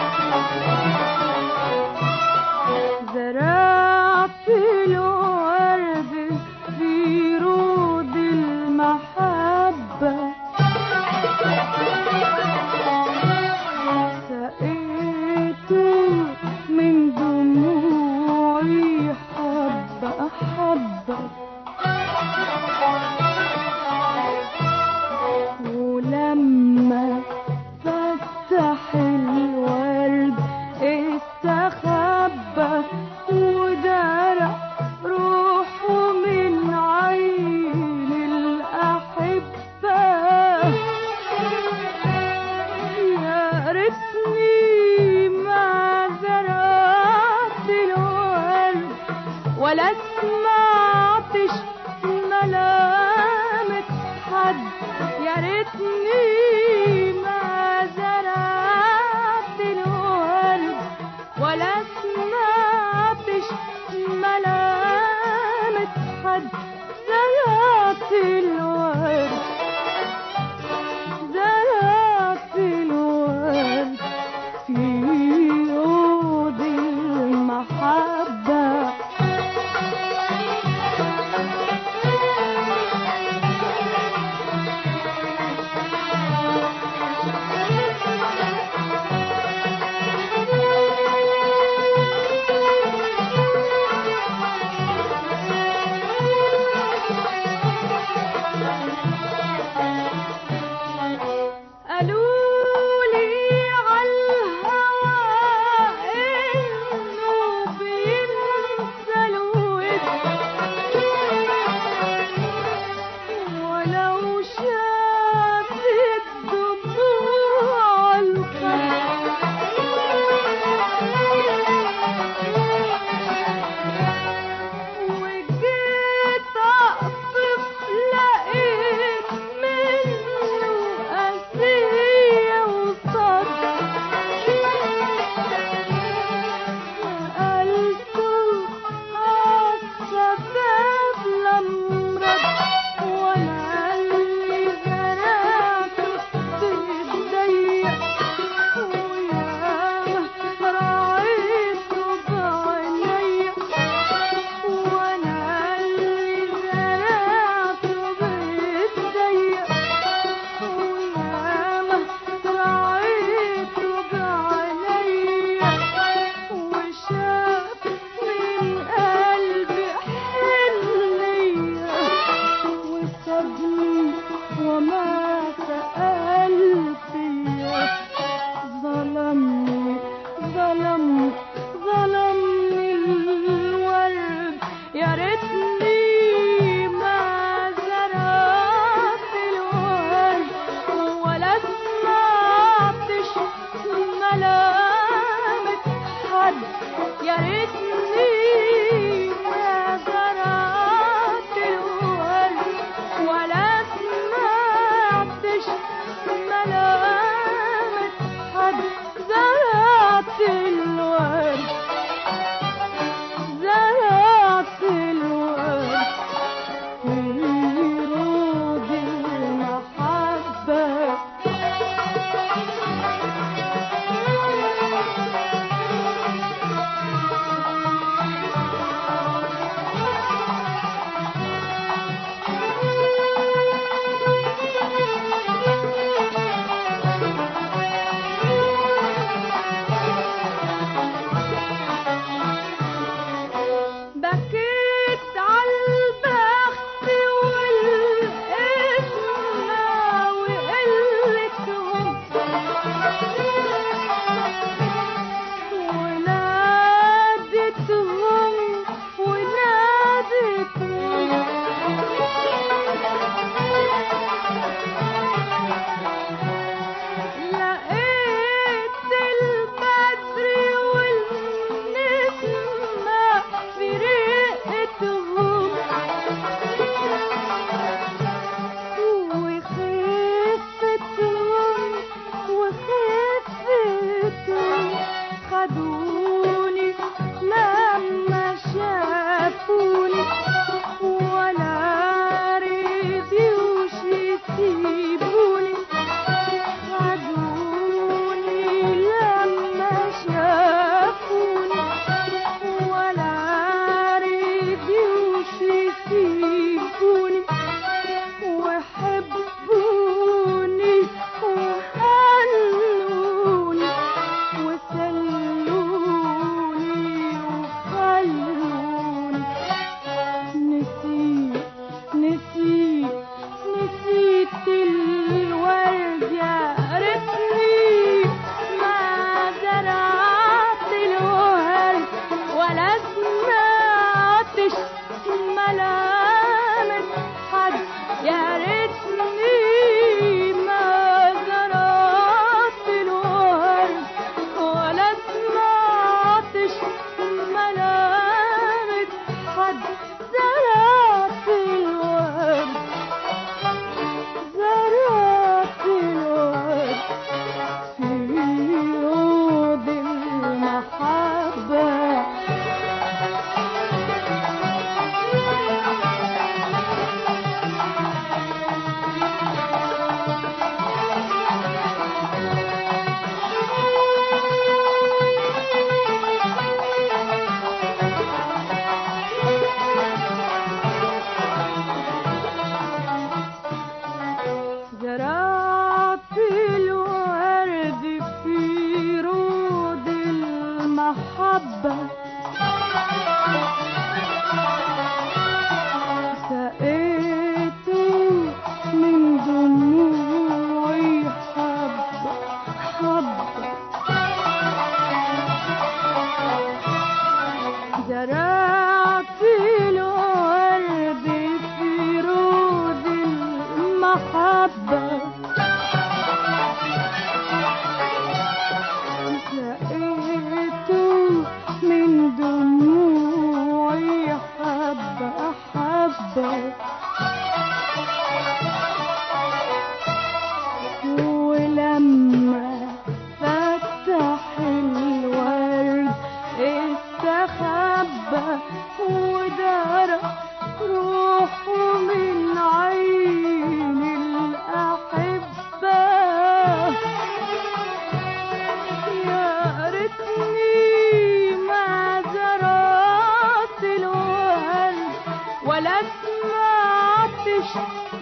زرعت الورد في رود المحبة سقيته من دموعي حبة حبة ولما فتح الورد استخبى ودرع روحه من عين الأحبة يا ريتني ما زرعت الورد ولا سمعتش ملامة حد يا ريتني ما زرعت الورد ولا سمعتش ملامة حد زرعت الورد زرعت الورد في عود المحبة قالوا لي عالهوى إنه بينسى الود ولو شاف الدموع وجيت أقصف لقيت منه أذية وصدى قلته عالشباب لمرض وأنا اللي زرعته بإيديا وياما رعيته بعينيا وانا اللي زرعته بايديا وياما رعيته بعينيا وشاف من قلبي حنية وسابني وما سأل فيا ظلمني ظلمني ظلمني الورد يا ريتني ما زرعت الورد ولا سمعتش ملامة حد يا ريتني ما زرعت الورد ولا سمعتش ملامة حد زرعت الورد زرعت الورد في رود المحبة حبة سقيته من دموعي حبة حبة زرعت الورد في رود المحبة لقيته من دموعي حبة حبة ولما فتح الورد استخبى ودار روحه من عين الأحبة يا ريتني ما زرعت الورد ولا سمعتش